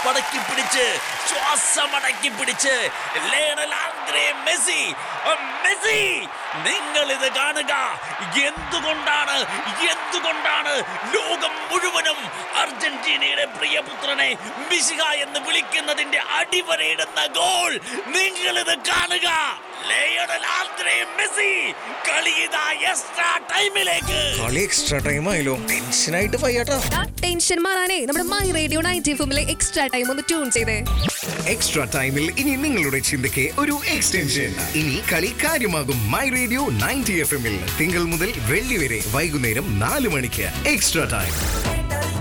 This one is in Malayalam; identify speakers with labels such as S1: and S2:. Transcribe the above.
S1: കൈപ്പടക്കി പിടിച്ച് ശ്വാസമടക്കി പിടിച്ച് ലയണൽ ആന്ദ്രേ മെസ്സി ആ, മെസ്സി നിങ്ങൾ ഇത് കാണുക എന്തുകൊണ്ടാണ് എന്തുകൊണ്ടാണ് ലോകം മുഴുവനും അർജന്റീനയുടെ പ്രിയപുത്രനെ മിശിക എന്ന് വിളിക്കുന്നതിന്റെ അടിവരയിടുന്ന ഗോൾ നിങ്ങൾ ഇത് കാണുക ലയണൽ ആന്ദ്രേ മെസ്സി കളി ഇതാ എക്സ്ട്രാ ടൈമിലേക്ക്
S2: കളി എക്സ്ട്രാ ടൈം ആയല്ലോ ടെൻഷനായിട്ട് പയ്യാട്ടാ
S3: ആ ടെൻഷൻ മാറാനേ നമ്മുടെ മൈ റേഡിയോ നയൻറ്റി ഫിമിലെ എക്സ്ട്രാ ടൈം ഒന്ന് ട്യൂൺ ചെയ്തേ
S2: എക്സ്ട്രാ ടൈമിൽ ഇനി നിങ്ങളുടെ ചിന്തയ്ക്ക് ഒരു എക്സ്റ്റൻഷൻ ഇനി കളി കാര്യമാകും മൈ റേഡിയോ നയൻറ്റി എഫ് എമ്മിൽ തിങ്കൾ മുതൽ വെള്ളി വരെ വൈകുന്നേരം നാല് മണിക്ക് എക്സ്ട്രാ ടൈം